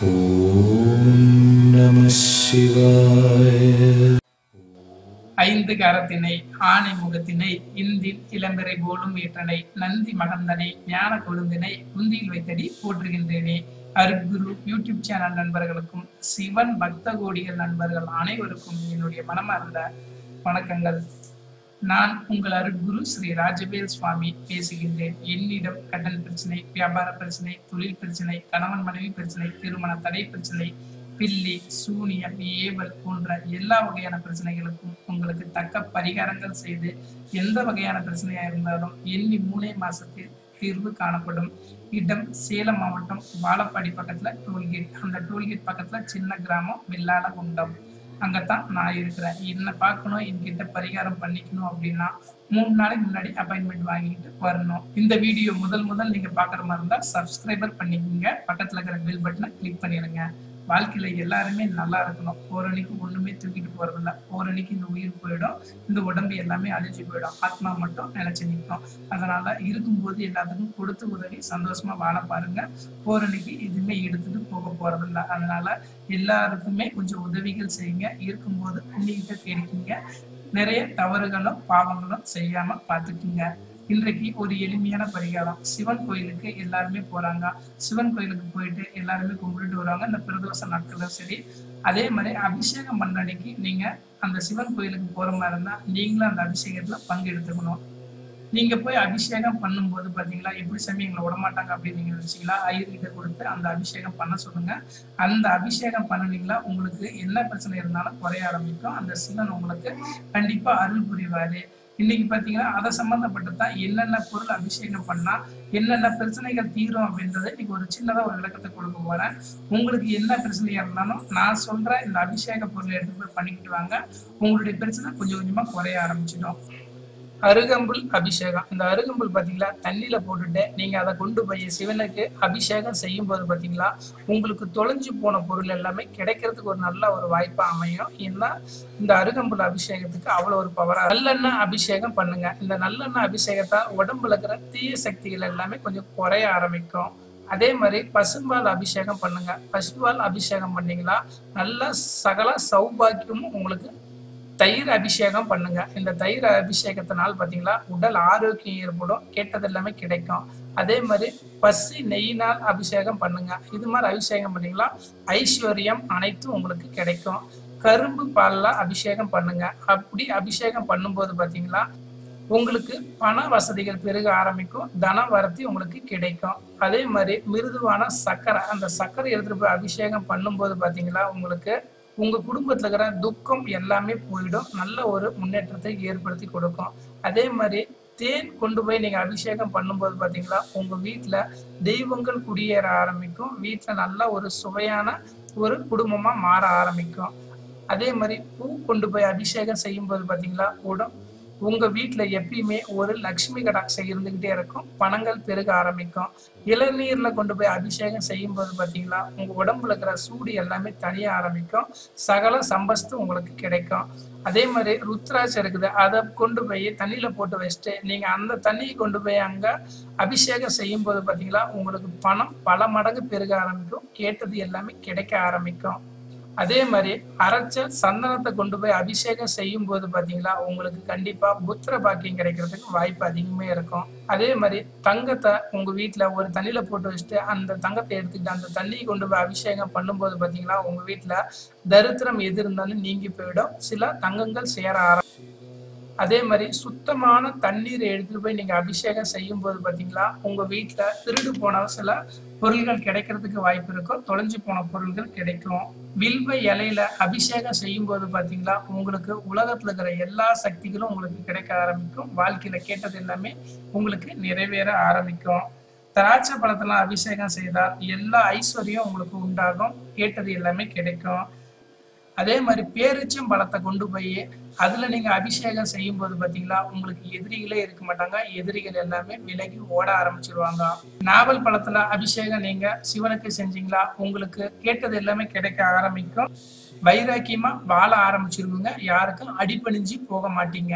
ॐ नमः शिवाय ஐந்து கரத்தினை ஆணை முகத்தினை இந்தில் இளம்பிறை போலும் ஏற்றனை நந்தி மகந்தனை ஞான கொழுந்தினை குந்தியில் வைத்தடி போற்றுகின்றேனே அருட்குரு யூடியூப் சேனல் நண்பர்களுக்கும் சிவன் பக்த கோடிகள் நண்பர்கள் அனைவருக்கும் என்னுடைய மனமார்ந்த வணக்கங்கள் நான் உங்கள் அருட்குரு ஸ்ரீ ராஜவேல் சுவாமி பேசுகின்றேன் என்னிடம் கடன் பிரச்சனை வியாபார பிரச்சனை தொழில் பிரச்சனை கணவன் மனைவி பிரச்சனை திருமண தடை பிரச்சனை பில்லி சூனியம் ஏவல் போன்ற எல்லா வகையான பிரச்சனைகளுக்கும் உங்களுக்கு தக்க பரிகாரங்கள் செய்து எந்த வகையான பிரச்சனையா இருந்தாலும் எண்ணி மூணே மாசத்தில் தீர்வு காணப்படும் இடம் சேலம் மாவட்டம் வாழப்பாடி பக்கத்துல டோல்கேட் அந்த டோல்கேட் பக்கத்துல சின்ன கிராமம் வெள்ளாள குண்டம் அங்கதான் நான் இருக்கிறேன் என்ன பார்க்கணும் என்கிட்ட பரிகாரம் பண்ணிக்கணும் அப்படின்னா மூணு நாளைக்கு முன்னாடி அப்பாயின்மெண்ட் வாங்கிட்டு வரணும் இந்த வீடியோ முதல் முதல் நீங்க பாக்குற மாதிரி இருந்தா சப்ஸ்கிரைபர் பண்ணிக்கோங்க பக்கத்துல இருக்கிற பெல் பட்டனை கிளிக் பண்ணிடுங்க வாழ்க்கையில எல்லாருமே நல்லா இருக்கணும் ஓரணிக்கு ஒண்ணுமே தூக்கிட்டு போறதில்ல ஓரணிக்கு இந்த உயிர் போயிடும் இந்த உடம்பு எல்லாமே அழிஞ்சு போயிடும் ஆத்மா மட்டும் நினைச்சு நிற்கும் அதனால இருக்கும்போது எல்லாத்துக்கும் கொடுத்து உதவி சந்தோஷமா வாழ பாருங்க போரணிக்கு எதுவுமே எடுத்துட்டு போக போறதில்ல அதனால எல்லாருக்குமே கொஞ்சம் உதவிகள் செய்யுங்க இருக்கும்போது புண்ணியத்தை தேடிக்கிங்க நிறைய தவறுகளும் பாவங்களும் செய்யாம பார்த்துக்குங்க இன்றைக்கு ஒரு எளிமையான பரிகாரம் சிவன் கோயிலுக்கு எல்லாருமே போறாங்க சிவன் கோயிலுக்கு போயிட்டு எல்லாருமே கும்பிட்டுட்டு வருவாங்க இந்த பிரதோஷ நாட்கள்ல சரி அதே மாதிரி அபிஷேகம் பண்ண அன்னைக்கு நீங்க அந்த சிவன் கோயிலுக்கு போற மாதிரி இருந்தா நீங்களும் அந்த அபிஷேகத்துல பங்கெடுத்துக்கணும் நீங்க போய் அபிஷேகம் பண்ணும்போது பாத்தீங்களா எப்படி சாமி எங்களை விடமாட்டாங்க அப்படின்னு நீங்க நினைச்சீங்களா ஐயர்கிட்ட கொடுத்து அந்த அபிஷேகம் பண்ண சொல்லுங்க அந்த அபிஷேகம் பண்ணுனீங்களா உங்களுக்கு என்ன பிரச்சனை இருந்தாலும் குறைய ஆரம்பிக்கும் அந்த சிவன் உங்களுக்கு கண்டிப்பா அருள் புரிவாரு இன்னைக்கு பாத்தீங்கன்னா அதை சம்பந்தப்பட்டதான் என்னென்ன பொருள் அபிஷேகம் பண்ணா என்னென்ன பிரச்சனைகள் தீரும் அப்படின்றத இன்னைக்கு ஒரு சின்னதா ஒரு விளக்கத்தை கொடுக்க போறேன் உங்களுக்கு என்ன பிரச்சனையா இருந்தாலும் நான் சொல்ற இந்த அபிஷேக பொருளை எடுத்து போய் பண்ணிக்கிட்டு வாங்க உங்களுடைய பிரச்சனை கொஞ்சம் கொஞ்சமா குறைய ஆரம்பிச்சிடும் அருகம்புல் அபிஷேகம் இந்த அருகம்புல் பாத்தீங்களா தண்ணியில போட்டுட்டு நீங்க அதை கொண்டு போய் சிவனுக்கு அபிஷேகம் செய்யும் போது பாத்தீங்களா உங்களுக்கு தொலைஞ்சு போன பொருள் எல்லாமே கிடைக்கிறதுக்கு ஒரு நல்ல ஒரு வாய்ப்பா அமையும் ஏன்னா இந்த அருகம்புல் அபிஷேகத்துக்கு அவ்வளவு ஒரு பவரா நல்லெண்ணெய் அபிஷேகம் பண்ணுங்க இந்த நல்லெண்ணெய் அபிஷேகத்தால் உடம்புல இருக்கிற தீய சக்திகள் எல்லாமே கொஞ்சம் குறைய ஆரம்பிக்கும் அதே மாதிரி பசும்பால் அபிஷேகம் பண்ணுங்க பசும்பால் அபிஷேகம் பண்ணீங்களா நல்ல சகல சௌபாக்கியமும் உங்களுக்கு தயிர் அபிஷேகம் பண்ணுங்க இந்த தயிர் அபிஷேகத்தினால் பார்த்தீங்களா உடல் ஆரோக்கியம் ஏற்படும் கேட்டது எல்லாமே கிடைக்கும் அதே மாதிரி பசி நெய்யினால் அபிஷேகம் பண்ணுங்க இது மாதிரி அபிஷேகம் பண்ணீங்களா ஐஸ்வர்யம் அனைத்தும் உங்களுக்கு கிடைக்கும் கரும்பு பால்ல அபிஷேகம் பண்ணுங்க அப்படி அபிஷேகம் பண்ணும்போது பார்த்தீங்களா உங்களுக்கு பண வசதிகள் பெருக ஆரம்பிக்கும் தன வரத்தி உங்களுக்கு கிடைக்கும் அதே மாதிரி மிருதுவான சர்க்கரை அந்த சர்க்கரை எடுத்துட்டு போய் அபிஷேகம் பண்ணும்போது பார்த்தீங்களா உங்களுக்கு உங்க குடும்பத்துல இருக்கிற துக்கம் எல்லாமே போயிடும் நல்ல ஒரு முன்னேற்றத்தை ஏற்படுத்தி கொடுக்கும் அதே மாதிரி தேன் கொண்டு போய் நீங்க அபிஷேகம் பண்ணும்போது பாத்தீங்களா உங்க வீட்டுல தெய்வங்கள் குடியேற ஆரம்பிக்கும் வீட்டுல நல்ல ஒரு சுவையான ஒரு குடும்பமா மாற ஆரம்பிக்கும் அதே மாதிரி பூ கொண்டு போய் அபிஷேகம் செய்யும் போது பாத்தீங்களா உடம் உங்க வீட்டுல எப்பயுமே ஒரு லக்ஷ்மி கடாட்சம் இருந்துகிட்டே இருக்கும் பணங்கள் பெருக ஆரம்பிக்கும் இளநீர்ல கொண்டு போய் அபிஷேகம் செய்யும் போது பாத்தீங்களா உங்க உடம்புல இருக்கிற சூடு எல்லாமே தனிய ஆரம்பிக்கும் சகல சம்பஸ்து உங்களுக்கு கிடைக்கும் அதே மாதிரி ருத்ராட்சம் இருக்குது அதை கொண்டு போய் தண்ணியில போட்டு வச்சுட்டு நீங்க அந்த தண்ணியை கொண்டு போய் அங்க அபிஷேகம் செய்யும் போது பாத்தீங்களா உங்களுக்கு பணம் பல மடங்கு பெருக ஆரம்பிக்கும் கேட்டது எல்லாமே கிடைக்க ஆரம்பிக்கும் அதே மாதிரி அரைச்ச சந்தனத்தை கொண்டு போய் அபிஷேகம் செய்யும் போது பாத்தீங்களா உங்களுக்கு கண்டிப்பா புத்திர பாக்கியம் கிடைக்கிறதுக்கு வாய்ப்பு அதிகமே இருக்கும் அதே மாதிரி தங்கத்தை உங்க வீட்டுல ஒரு தண்ணியில போட்டு வச்சுட்டு அந்த தங்கத்தை எடுத்துக்கிட்டு அந்த தண்ணியை கொண்டு போய் அபிஷேகம் பண்ணும்போது பாத்தீங்களா உங்க வீட்டுல தரித்திரம் எது இருந்தாலும் நீங்கி போயிடும் சில தங்கங்கள் சேர ஆரம்பிக்கும் அதே மாதிரி சுத்தமான தண்ணீரை எடுத்துட்டு போய் நீங்க அபிஷேகம் செய்யும் போது பாத்தீங்களா உங்க வீட்டுல திருடு போன சில பொருள்கள் கிடைக்கிறதுக்கு வாய்ப்பு இருக்கும் தொலைஞ்சு போன பொருள்கள் கிடைக்கும் வில்வ இலையில அபிஷேகம் செய்யும் போது பாத்தீங்களா உங்களுக்கு உலகத்துல இருக்கிற எல்லா சக்திகளும் உங்களுக்கு கிடைக்க ஆரம்பிக்கும் வாழ்க்கையில கேட்டது எல்லாமே உங்களுக்கு நிறைவேற ஆரம்பிக்கும் திராட்சை பழத்தெல்லாம் அபிஷேகம் செய்தால் எல்லா ஐஸ்வர்யம் உங்களுக்கு உண்டாகும் கேட்டது எல்லாமே கிடைக்கும் அதே மாதிரி பேரிச்சம் பழத்தை கொண்டு போய் அதுல நீங்க அபிஷேகம் செய்யும் போது பாத்தீங்களா உங்களுக்கு எதிரிகளே இருக்க மாட்டாங்க எதிரிகள் எல்லாமே விலகி ஓட ஆரம்பிச்சிருவாங்க நாவல் பழத்துல அபிஷேகம் நீங்க சிவனுக்கு செஞ்சீங்களா உங்களுக்கு கேட்டது எல்லாமே கிடைக்க ஆரம்பிக்கும் வைராக்கியமா வாழ ஆரம்பிச்சிருவீங்க யாருக்கும் அடிபணிஞ்சு போக மாட்டீங்க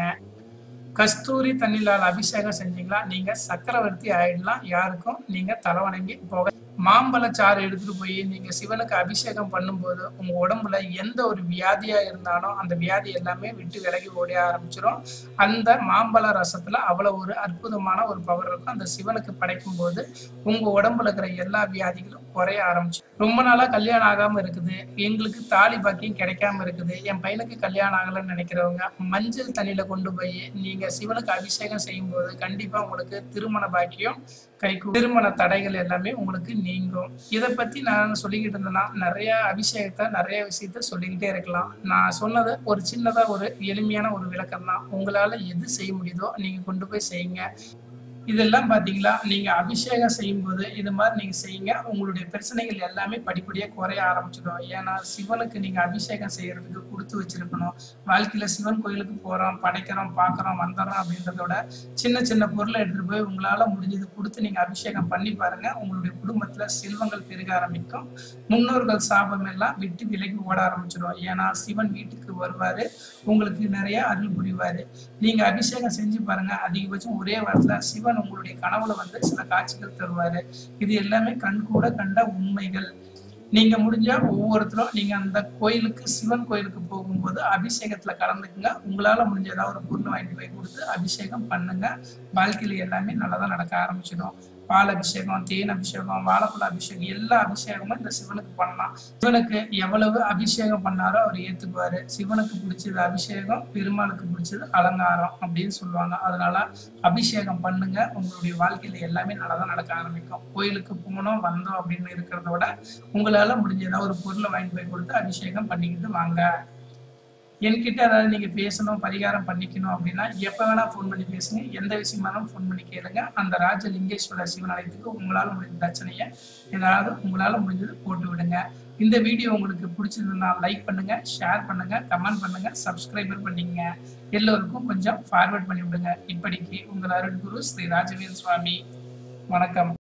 கஸ்தூரி தண்ணிலால் அபிஷேகம் செஞ்சீங்களா நீங்க சக்கரவர்த்தி ஆயிடலாம் யாருக்கும் நீங்க தலைவணங்கி போக மாம்பழச்சாறு எடுத்துட்டு போய் நீங்க சிவனுக்கு அபிஷேகம் பண்ணும்போது உங்க உடம்புல எந்த ஒரு வியாதியா இருந்தாலும் அந்த வியாதி எல்லாமே விட்டு விலகி ஓட ஆரம்பிச்சிடும் அந்த மாம்பழ ரசத்துல அவ்வளவு ஒரு அற்புதமான ஒரு பவர் இருக்கும் அந்த சிவனுக்கு படைக்கும் போது உங்க உடம்புல இருக்கிற எல்லா வியாதிகளும் குறைய ஆரம்பிச்சு ரொம்ப நாளா கல்யாணம் ஆகாம இருக்குது எங்களுக்கு தாலி பாக்கியம் கிடைக்காம இருக்குது என் பையனுக்கு கல்யாணம் ஆகலைன்னு நினைக்கிறவங்க மஞ்சள் தண்ணியில கொண்டு போய் நீங்க சிவனுக்கு அபிஷேகம் செய்யும் போது கண்டிப்பா உங்களுக்கு திருமண பாக்கியம் கைக்கு திருமண தடைகள் எல்லாமே உங்களுக்கு நீங்கும் இதை பத்தி நான் சொல்லிக்கிட்டு இருந்தேன்னா நிறைய அபிஷேகத்தை நிறைய விஷயத்த சொல்லிக்கிட்டே இருக்கலாம் நான் சொன்னது ஒரு சின்னதா ஒரு எளிமையான ஒரு விளக்கம் தான் உங்களால எது செய்ய முடியுதோ நீங்க கொண்டு போய் செய்யுங்க இதெல்லாம் பாத்தீங்களா நீங்க அபிஷேகம் செய்யும் போது இது மாதிரி நீங்க செய்யுங்க உங்களுடைய பிரச்சனைகள் எல்லாமே படிப்படியா குறைய ஆரம்பிச்சிடும் ஏன்னா சிவனுக்கு நீங்க அபிஷேகம் செய்யறதுக்கு கொடுத்து வச்சிருக்கணும் வாழ்க்கையில சிவன் கோயிலுக்கு போறோம் படைக்கிறோம் பாக்குறோம் வந்துடுறோம் அப்படின்றதோட சின்ன சின்ன பொருளை எடுத்துட்டு போய் உங்களால முடிஞ்சது கொடுத்து நீங்க அபிஷேகம் பண்ணி பாருங்க உங்களுடைய குடும்பத்துல செல்வங்கள் பெருக ஆரம்பிக்கும் முன்னோர்கள் சாபம் எல்லாம் விட்டு விலகி ஓட ஆரம்பிச்சிடும் ஏன்னா சிவன் வீட்டுக்கு வருவாரு உங்களுக்கு நிறைய அருள் புரிவாரு நீங்க அபிஷேகம் செஞ்சு பாருங்க அதிகபட்சம் ஒரே வாரத்துல சிவன் உங்களுடைய கனவுல வந்து சில காட்சிகள் தருவாரு இது எல்லாமே கண் கூட கண்ட உண்மைகள் நீங்க முடிஞ்சா ஒவ்வொருத்தரும் நீங்க அந்த கோயிலுக்கு சிவன் கோயிலுக்கு போகும்போது அபிஷேகத்துல கலந்துக்குங்க உங்களால முடிஞ்ச ஏதாவது ஒரு பொருள் வாங்கிட்டு போய் கொடுத்து அபிஷேகம் பண்ணுங்க வாழ்க்கையில எல்லாமே நல்லதா நடக்க ஆரம்பிச்சிடும் பால் அபிஷேகம் தேன் அபிஷேகம் வாழைப்பழ அபிஷேகம் எல்லா அபிஷேகமும் இந்த சிவனுக்கு பண்ணலாம் சிவனுக்கு எவ்வளவு அபிஷேகம் பண்ணாரோ அவர் ஏத்துக்குவாரு சிவனுக்கு பிடிச்சது அபிஷேகம் பெருமாளுக்கு பிடிச்சது அலங்காரம் அப்படின்னு சொல்லுவாங்க அதனால அபிஷேகம் பண்ணுங்க உங்களுடைய வாழ்க்கையில எல்லாமே நல்லதா நடக்க ஆரம்பிக்கும் கோயிலுக்கு போனோம் வந்தோம் அப்படின்னு இருக்கிறத விட உங்களால முடிஞ்ச ஏதாவது ஒரு பொருளை வாங்கி போய் கொடுத்து அபிஷேகம் பண்ணிக்கிட்டு வாங்க என்கிட்ட ஏதாவது நீங்க பேசணும் பரிகாரம் பண்ணிக்கணும் அப்படின்னா எப்ப வேணா ஃபோன் பண்ணி பேசுங்க எந்த விஷயமானாலும் ஃபோன் பண்ணி கேளுங்க அந்த ராஜலிங்கேஸ்வர சிவன் ஆலயத்துக்கு உங்களால முடிஞ்ச பிரச்சனையை ஏதாவது உங்களால முடிஞ்சது போட்டு விடுங்க இந்த வீடியோ உங்களுக்கு பிடிச்சிருந்தா லைக் பண்ணுங்க ஷேர் பண்ணுங்க கமெண்ட் பண்ணுங்க சப்ஸ்கிரைபர் பண்ணிங்க எல்லோருக்கும் கொஞ்சம் ஃபார்வர்ட் பண்ணி விடுங்க இப்படிக்கு உங்கள் அருட்குரு ஸ்ரீ ராஜவேல் சுவாமி வணக்கம்